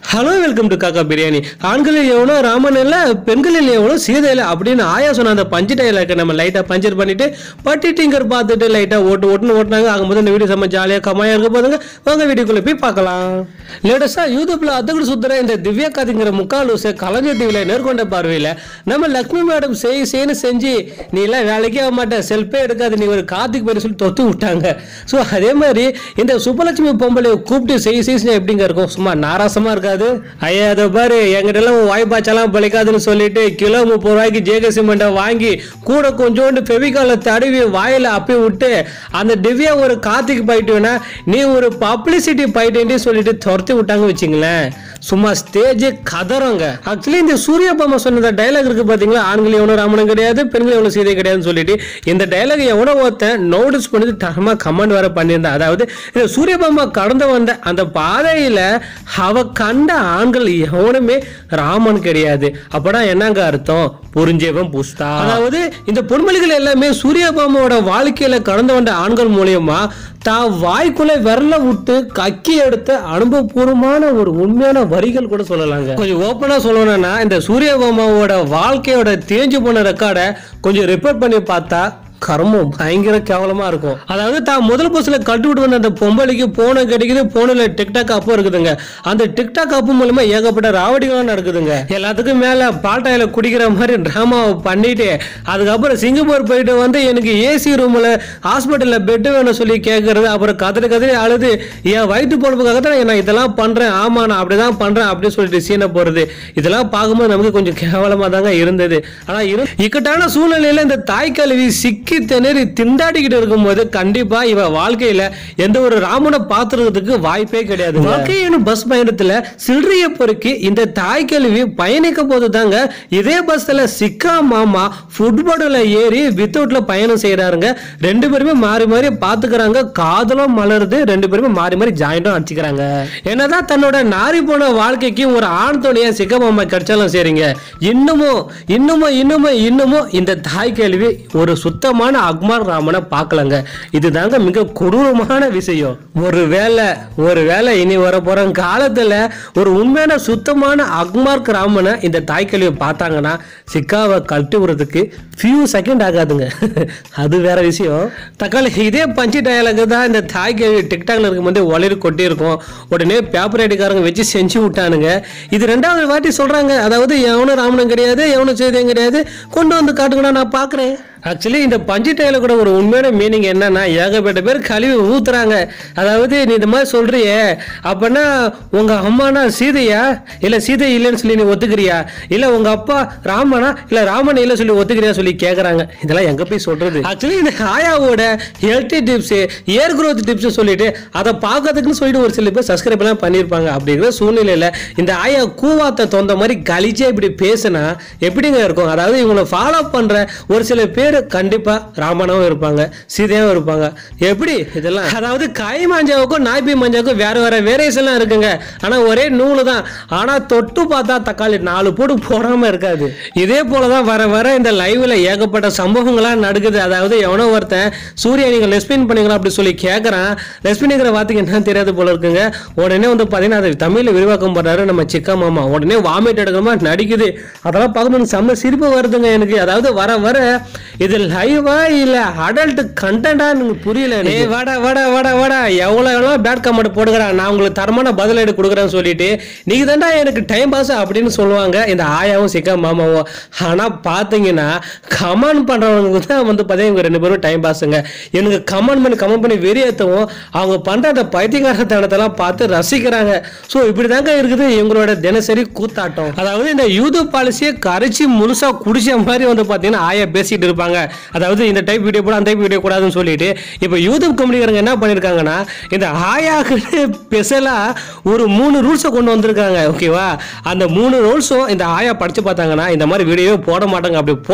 hello welcome to காக்கா பிரியாணி ஆண்களில் எவனோ ராமன் இல்ல பெண்களில் எவனோ சீதை இல்லை அப்படின்னு ஆயா சொன்ன அந்த பஞ்சு டைலாக நம்ம லைட்டா பஞ்சர் பண்ணிட்டு பட்டி டிங்கர் பார்த்துட்டு லைட்டா ஓட்டு ஓட்டுன்னு ஓட்டுனாங்க ஆகும்போது இந்த வீடியோ செம்ம ஜாலியாக கம்மாயா இருக்க போதுங்க வாங்க வீடியோக்குள்ள போய் பார்க்கலாம் லேட்டஸ்டா யூடியூப்ல அதுக்கு சுத்துற இந்த திவ்யா காதிங்கிற முக்கால் லூசை கலைஞர் டிவில நேர்கொண்ட பார்வையில நம்ம லக்ஷ்மி மேடம் செய் செய்யு செஞ்சு நீ எல்லாம் வேலைக்கே ஆக மாட்ட செல்ஃபே எடுக்காது நீ ஒரு கார்த்திக் பேர் சொல்லி தொத்து விட்டாங்க ஸோ அதே மாதிரி இந்த சுப்பலட்சுமி பொம்பளை கூப்பிட்டு செய் செய்ய எப்படிங்க இருக்கும் சும்மா நாராசமா இருக்காது ஐயா அதை பாரு எங்கிட்ட எல்லாம் வாய் பாய்ச்சலாம் பழிக்காதுன்னு சொல்லிட்டு கிலோ முப்பது ரூபாய்க்கு ஜேகே சிமெண்ட்டை வாங்கி கூட கொஞ்சோண்டு ஃபெவிகால தடவி வாயில அப்பி விட்டு அந்த திவ்யா ஒரு கார்த்திக் போயிட்டுனா நீ ஒரு பப்ளிசிட்டி போயிட்டேன்ட்டு சொல்லிட்டு துரத்தி விட்டாங்க வச்சுங்களேன் சும்மா ஸ்டேஜே கதறங்க ஆக்சுவலி இந்த சூர்யா பாமா சொன்ன டைலாக் இருக்கு பாத்தீங்களா ஆண்கள் எவனும் ராமனும் கிடையாது பெண்கள் எவனும் சீதை கிடையாதுன்னு சொல்லிட்டு இந்த டைலாக் எவனோ ஒருத்தன் நோட்டீஸ் பண்ணி தரமா கமெண்ட் வேற பண்ணியிருந்தான் அதாவது இந்த சூரிய பாமா கடந்து வந்த அந்த பாதையில அவ கண்ட ஆண்கள் எவனுமே ராமன் கிடையாது அப்படா என்னங்க அர்த்தம் புரிஞ்சவன் புஸ்தா அதாவது இந்த பொன்மொழிகள் எல்லாமே சூரியபாமாவோட வாழ்க்கையில கடந்து வந்த ஆண்கள் மூலியமா தான் வாய்க்குள்ள விரல விட்டு கக்கி எடுத்த அனுபவபூர்வமான ஒரு உண்மையான வரிகள் கூட சொல்லலாங்க கொஞ்சம் ஓப்பனா சொல்லணும்னா இந்த சூரியபாமாவோட வாழ்க்கையோட தேஞ்சு போன ரெக்கார்டை கொஞ்சம் ரிப்பேர் பண்ணி பார்த்தா கர்மம் பயங்கர கேவலமா இருக்கும் அதாவது தான் முதல் பஸ்ல கட்டு விட்டு வந்த அந்த பொம்பளைக்கு போன கிடைக்குது போனில் டிக்டாக் அப்பும் இருக்குதுங்க அந்த டிக்டாக் அப்பு மூலமா ஏகப்பட்ட ராவடிகளும் நடக்குதுங்க எல்லாத்துக்கும் மேல பாட்டாயில குடிக்கிற மாதிரி டிராமாவை பண்ணிட்டு அதுக்கப்புறம் சிங்கப்பூர் போயிட்டு வந்து எனக்கு ஏசி ரூம்ல ஹாஸ்பிட்டல்ல பெட் வேணும் சொல்லி கேட்கறது அப்புறம் கதறி கதறி அழுது என் வயிற்று பொழப்புக்காக தான் நான் இதெல்லாம் பண்றேன் ஆமா நான் அப்படிதான் பண்றேன் அப்படின்னு சொல்லிட்டு சீனை போறது இதெல்லாம் பார்க்கும்போது நமக்கு கொஞ்சம் கேவலமா தாங்க இருந்தது ஆனா இரு இக்கட்டான சூழ்நிலையில இந்த தாய் கல்வி சிக்கி திணறி திண்டாடிக்கிட்டு இருக்கும்போது கண்டிப்பா இவ வாழ்க்கையில எந்த ஒரு ராமனை பாத்துறதுக்கு வாய்ப்பே கிடையாது வாழ்க்கையின் பஸ் பயணத்துல சில்லறைய பொறுக்கி இந்த தாய் கல்வி பயணிக்க போது தாங்க இதே பஸ்ல சிக்கா மாமா ஃபுட்போர்டில் ஏறி வித்தவுட்ல பயணம் செய்யறாருங்க ரெண்டு பேருமே மாறி மாறி பாத்துக்கிறாங்க காதலும் மலருது ரெண்டு பேருமே மாறி மாறி ஜாயிண்டும் அடிச்சுக்கிறாங்க என்னதான் தன்னோட நாரி போன வாழ்க்கைக்கு ஒரு ஆண் துணையா சிக்க மாமா கிடைச்சாலும் சரிங்க இன்னமும் இன்னமும் இன்னமும் இன்னமும் இந்த தாய் கேள்வி ஒரு சுத்தமான அக்மார் ராமனை பார்க்கலங்க இதுதாங்க மிக கொடூரமான விஷயம் ஒரு வேலை ஒரு வேலை இனி வர போற காலத்துல ஒரு உண்மையான சுத்தமான அக்மார்க் ராமனை இந்த தாய் கேள்வியை பார்த்தாங்கன்னா சிக்காவை கழட்டி விடுறதுக்கு ஃபியூ செகண்ட் ஆகாதுங்க அது வேற விஷயம் தக்காளி இதே பஞ்சு டயலாக் தான் இந்த தாய் கேள்வி டிக்டாக்ல இருக்கும்போது ஒளிர் கொட்டி இருக்கும் உடனே பேப்பர் ஐடிக்காரங்க வச்சு செஞ்சு விட்டானுங்க இது ரெண்டாவது வாட்டி சொல்றாங்க அதாவது எவனும் ராமனும் கிடையாது எவனும் செய்தியும் கிடையாது கொண்டு வந்து காட்டுங்கடா நான் பார்க்குறேன் ஆக்சுவலி இந்த பஞ்சு டைல கூட ஒரு உண்மையான மீனிங் என்னன்னா ஏகப்பட்ட பேர் கழுவி ஊத்துறாங்க அதாவது நீ இந்த மாதிரி சொல்றியே அப்பனா உங்க அம்மானா சீதையா இல்ல சீதை இல்லைன்னு சொல்லி நீ ஒத்துக்கிறியா இல்ல உங்க அப்பா ராமனா இல்ல ராமன் இல்ல சொல்லி ஒத்துக்கிறியா சொல்லி கேக்குறாங்க இதெல்லாம் எங்க போய் சொல்றது ஆக்சுவலி இந்த ஆயாவோட healthy tips hair growth tips சொல்லிட்டு அதை பார்க்கறதுக்குன்னு சொல்லிட்டு ஒரு சில பேர் சப்ஸ்கிரைப் எல்லாம் பண்ணியிருப்பாங்க அப்படிங்கிற சூழ்நிலையில இந்த ஆயா கூவாத்த தொந்த மாதிரி கலிச்சா இப்படி பேசினா எப்படிங்க இருக்கும் அதாவது இவங்களை ஃபாலோ பண்ற ஒரு சில பேர் கண்டிப்பா ராமனாவும் இருப்பாங்க சீதையாவும் இருப்பாங்க எப்படி இதெல்லாம் அதாவது காய் மாஞ்சாவுக்கும் நாய்பி மாஞ்சாவுக்கும் வேற வேற வேரியேஷன் எல்லாம் இருக்குங்க ஆனா ஒரே நூலு தான் ஆனா தொட்டு பார்த்தா தக்காளி நாலு போட்டு போடாம இருக்காது இதே போலதான் வர வர இந்த லைவ்ல ஏகப்பட்ட சம்பவங்கள்லாம் நடக்குது அதாவது எவனோ ஒருத்தன் சூர்யா நீங்க லெஸ்பின் பண்ணீங்களா அப்படி சொல்லி கேட்கறான் லெஸ்பின்ங்கிற வார்த்தைக்கு என்ன தெரியாது போல இருக்குங்க உடனே வந்து பாத்தீங்கன்னா அதை தமிழ்ல விரிவாக்கம் பண்றாரு நம்ம சிக்கா மாமா உடனே வாமிட் எடுக்கிற மாதிரி நடிக்குது அதெல்லாம் பார்க்கும்போது செம்ம சிரிப்பு வருதுங்க எனக்கு அதாவது வர வர இது லைவா இல்ல அடல்ட் கண்டென்டா எனக்கு புரியல ஏய் வாடா வாடா வாடா வாடா எவ்வளவு எவ்வளவு பேட் கமெண்ட் போடுகிறேன் நான் உங்களுக்கு தரமான பதிலடி கொடுக்குறேன்னு சொல்லிட்டு நீங்க தான்டா எனக்கு டைம் பாஸ் அப்படின்னு சொல்லுவாங்க இந்த ஆயாவும் சிக்கா மாமாவும் ஆனா பாத்தீங்கன்னா கமெண்ட் பண்றவங்க தான் வந்து பாத்தீங்கன்னா இவங்க ரெண்டு பேரும் டைம் பாஸுங்க எனக்கு கமெண்ட் பண்ணி கமெண்ட் பண்ணி வெறியேற்றவும் அவங்க பண்ற அந்த பைத்தியகாரத்தனத்தெல்லாம் பார்த்து ரசிக்கிறாங்க ஸோ இப்படி தாங்க இருக்குது இவங்களோட தினசரி கூத்தாட்டம் அதாவது இந்த யூடியூப் பாலிசியை கரைச்சி முழுசா குடிச்ச மாதிரி வந்து பாத்தீங்கன்னா ஆயா பேசிட்டு இருப்பாங்க அதாவது இந்த டைப் வீடியோ கூட அந்த டைப் வீடியோ கூடாதுன்னு சொல்லிட்டு இப்போ யூடியூப் கம்பெனிக்காரங்க என்ன பண்ணியிருக்காங்கன்னா இந்த ஆயாக்கு ஸ்பெஷலா ஒரு மூணு ரூல்ஸை கொண்டு வந்திருக்காங்க ஓகேவா அந்த மூணு ரூல்ஸும் இந்த ஆயா படிச்சு பார்த்தாங்கன்னா இந்த மாதிரி வீடியோ போட மாட்டாங்க அப்படி போட்டாங்கன்னு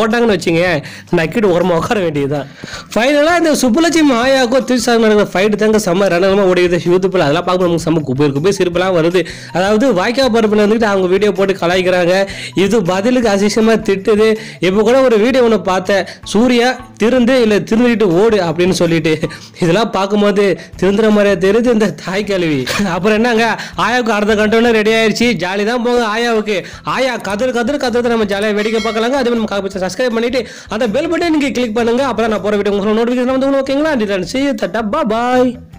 வச்சுங்க நக்கிட்டு ஓரமாக உட்கார வேண்டியதுதான் ஃபைனலாக இந்த சுப்புலட்சுமி ஆயாவுக்கும் திருச்சாங்க நடக்கிற ஃபைட்டு தாங்க செம்ம ரணமாக ஓடிடுது யூடியூப்பில் அதெல்லாம் பார்க்க நமக்கு செம்ம குப்பை குப்பை சிரிப்பெல்லாம் வருது அதாவது வாய்க்கா பரப்பில் வந்துட்டு அவங்க வீடியோ போட்டு கலாய்க்கிறாங்க இது பதிலுக்கு அசிஷமாக திட்டுது இப்போ கூட ஒரு வீடியோ ஒன்று பார்த்தேன் சூர்யா திருந்து இல்லை திருந்திட்டு ஓடு அப்படின்னு சொல்லிட்டு இதெல்லாம் பார்க்கும்போது திருந்துற மாதிரியே தெரியுது இந்த தாய் கல்வி அப்புறம் என்னங்க ஆயாவுக்கு அடுத்த கண்டோன்னு ரெடி ஆயிடுச்சு ஜாலி தான் போங்க ஆயாவுக்கு ஆயா கதிர் கதிர் கதிர் நம்ம ஜாலியாக வேடிக்கை பார்க்கலாங்க அதே மாதிரி நம்ம சப்ஸ்கிரைப் பண்ணிட்டு அந்த பெல் பட்டன் நீங்கள் கிளிக் பண்ணுங்க அப்புறம் நான் போகிற வீடியோ உங்களுக்கு நோட்டிஃபிகேஷன் வந்து ஓகேங்களா சி தட்டா பாய்